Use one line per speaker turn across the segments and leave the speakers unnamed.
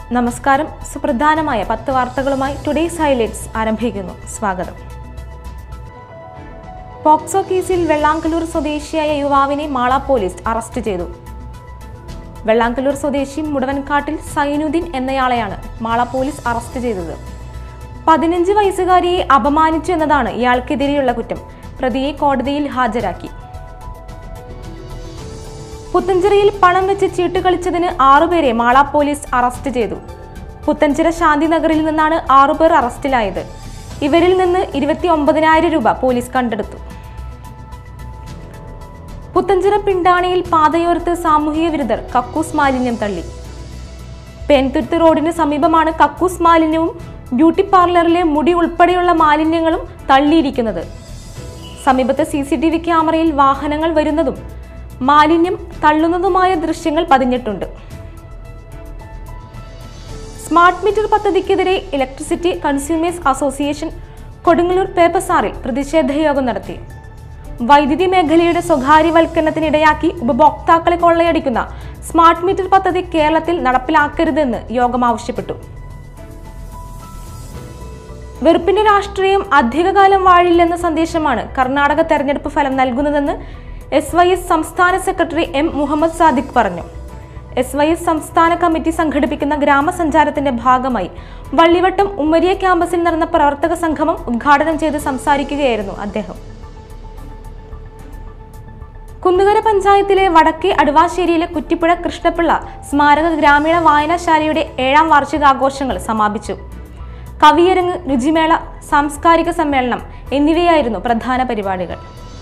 നമസ്കാരം സുപ്രധാനമായ പത്ത് വാർത്തകളുമായി ടുഡേസ് ഹൈലൈറ്റ്സ് ആരംഭിക്കുന്നു സ്വാഗതം പോക്സോ കേസിൽ വെള്ളാങ്കല്ലൂർ സ്വദേശിയായ യുവാവിനെ മാള പോലീസ് അറസ്റ്റ് ചെയ്തു വെള്ളാങ്കല്ലൂർ സ്വദേശി മുടവൻകാട്ടിൽ സൈനുദ്ദീൻ എന്നയാളെയാണ് മാള പോലീസ് അറസ്റ്റ് ചെയ്തത് പതിനഞ്ച് വയസ്സുകാരിയെ അപമാനിച്ചു എന്നതാണ് ഇയാൾക്കെതിരെയുള്ള കുറ്റം പ്രതിയെ കോടതിയിൽ ഹാജരാക്കി പുത്തഞ്ചിറയിൽ പണം വെച്ച് ചീട്ട് കളിച്ചതിന് ആറുപേരെ മാള പോലീസ് അറസ്റ്റ് ചെയ്തു പുത്തഞ്ചിറ ശാന്തിനഗറിൽ നിന്നാണ് ആറുപേർ അറസ്റ്റിലായത് ഇവരിൽ നിന്ന് ഇരുപത്തി ഒമ്പതിനായിരം രൂപ പോലീസ് കണ്ടെടുത്തു പുത്തഞ്ചിറ പിണ്ടാണിയിൽ പാതയോരത്ത് സാമൂഹിക വിരുദ്ധർ കക്കൂസ് മാലിന്യം തള്ളി പേൻതുരുത്ത് റോഡിന് സമീപമാണ് കക്കൂസ് മാലിന്യവും ബ്യൂട്ടി പാർലറിലെ മുടി ഉൾപ്പെടെയുള്ള മാലിന്യങ്ങളും തള്ളിയിരിക്കുന്നത് സമീപത്തെ സി സി ടി വി ക്യാമറയിൽ വാഹനങ്ങൾ വരുന്നതും മാലിന്യം തള്ളുന്നതുമായ ദൃശ്യങ്ങൾ പതിഞ്ഞിട്ടുണ്ട് സ്മാർട്ട് മീറ്റർ പദ്ധതിക്കെതിരെ ഇലക്ട്രിസിറ്റി കൺസ്യൂമേഴ്സ് അസോസിയേഷൻ കൊടുങ്ങല്ലൂർ പേപ്പസാറിൽ പ്രതിഷേധ യോഗം നടത്തി വൈദ്യുതി മേഖലയുടെ സ്വകാര്യവൽക്കരണത്തിനിടയാക്കി ഉപഭോക്താക്കളെ കൊള്ളയടിക്കുന്ന സ്മാർട്ട് മീറ്റർ പദ്ധതി കേരളത്തിൽ നടപ്പിലാക്കരുതെന്ന് യോഗം ആവശ്യപ്പെട്ടു വെറുപ്പിന്റെ രാഷ്ട്രീയം അധികകാലം വാഴില്ലെന്ന സന്ദേശമാണ് കർണാടക തെരഞ്ഞെടുപ്പ് ഫലം നൽകുന്നതെന്ന് എസ് വൈ എസ് സംസ്ഥാന സെക്രട്ടറി എം മുഹമ്മദ് സാദിഖ് പറഞ്ഞു എസ് വൈ എസ് സംസ്ഥാന കമ്മിറ്റി സംഘടിപ്പിക്കുന്ന ഗ്രാമസഞ്ചാരത്തിന്റെ ഭാഗമായി വള്ളിവട്ടം ഉമ്മരിയ ക്യാമ്പസിൽ നടന്ന പ്രവർത്തക സംഗമം ഉദ്ഘാടനം ചെയ്ത് സംസാരിക്കുകയായിരുന്നു അദ്ദേഹം കുന്നുകര പഞ്ചായത്തിലെ വടക്കേ അടുവാശ്ശേരിയിലെ കുറ്റിപ്പുഴ കൃഷ്ണപിള്ള സ്മാരക ഗ്രാമീണ വായനശാലയുടെ ഏഴാം വാർഷികാഘോഷങ്ങൾ സമാപിച്ചു കവിയരങ്ങ് രുചിമേള സാംസ്കാരിക സമ്മേളനം എന്നിവയായിരുന്നു പ്രധാന പരിപാടികൾ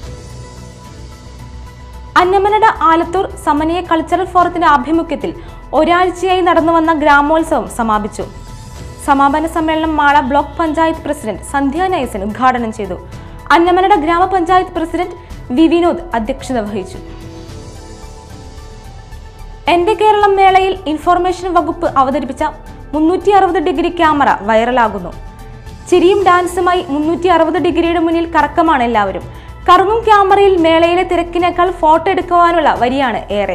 അന്നമനട ആലത്തൂർ സമന്വയ കൾച്ചറൽ ഫോറത്തിന്റെ ആഭിമുഖ്യത്തിൽ ഒരാഴ്ചയായി നടന്നുവന്ന ഗ്രാമോത്സവം സമാപിച്ചു സമാപന സമ്മേളനം മാള ബ്ലോക്ക് പഞ്ചായത്ത് പ്രസിഡന്റ് സന്ധ്യ നൈസൻ ഉദ്ഘാടനം ചെയ്തു അന്നമനട ഗ്രാമപഞ്ചായത്ത് പ്രസിഡന്റ് വി വിനോദ് അധ്യക്ഷത വഹിച്ചു എന്റെ കേരളം മേളയിൽ ഇൻഫർമേഷൻ വകുപ്പ് അവതരിപ്പിച്ച മുന്നൂറ്റി അറുപത് ഡിഗ്രി ക്യാമറ വൈറലാകുന്നു ചിരിയും ഡാൻസുമായി മുന്നൂറ്റി അറുപത് ഡിഗ്രിയുടെ മുന്നിൽ കറക്കമാണ് എല്ലാവരും കറങ്ങും ക്യാമറയിൽ മേളയിലെ തിരക്കിനേക്കാൾ ഫോട്ടോ എടുക്കുവാനുള്ള വരിയാണ് ഏറെ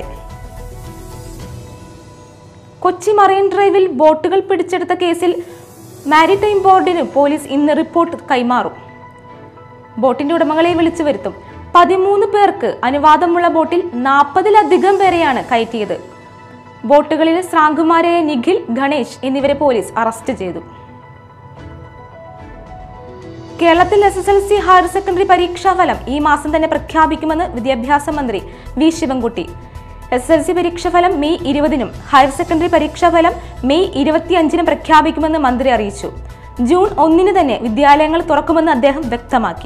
കൊച്ചി മറൈൻ ഡ്രൈവിൽ ബോട്ടുകൾ പിടിച്ചെടുത്ത കേസിൽ മാരിടൈം ബോർഡിന് പോലീസ് ഇന്ന് റിപ്പോർട്ട് കൈമാറും ബോട്ടിന്റെ ഉടമകളെ വിളിച്ചു വരുത്തും പതിമൂന്ന് പേർക്ക് അനുവാദമുള്ള ബോട്ടിൽ നാൽപ്പതിലധികം പേരെയാണ് കയറ്റിയത് ബോട്ടുകളിലെ ശ്രാങ്കുമാരായ നിഖിൽ ഗണേഷ് എന്നിവരെ പോലീസ് അറസ്റ്റ് ചെയ്തു കേരളത്തിൽ S S L C higher secondary പരീക്ഷാ ഫലം ഈ മാസം തന്നെ പ്രഖ്യാപിക്കുമെന്ന് വിദ്യാഭ്യാസ മന്ത്രി V Sivankutty S L C പരീക്ഷാഫലം മെയ് ഇരുപതിനും ഹയർ സെക്കൻഡറി പരീക്ഷാഫലം മെയ് ഇരുപത്തിയഞ്ചിനും പ്രഖ്യാപിക്കുമെന്ന് മന്ത്രി അറിയിച്ചു ജൂൺ ഒന്നിന് തന്നെ വിദ്യാലയങ്ങൾ തുറക്കുമെന്ന് അദ്ദേഹം വ്യക്തമാക്കി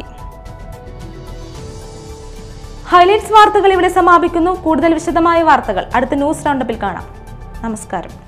ഹൈലൈറ്റ്സ് വാർത്തകൾ ഇവിടെ സമാപിക്കുന്നു കൂടുതൽ വിശദമായ വാർത്തകൾ അടുത്ത ന്യൂസ് റൗണ്ടപ്പിൽ കാണാം നമസ്കാരം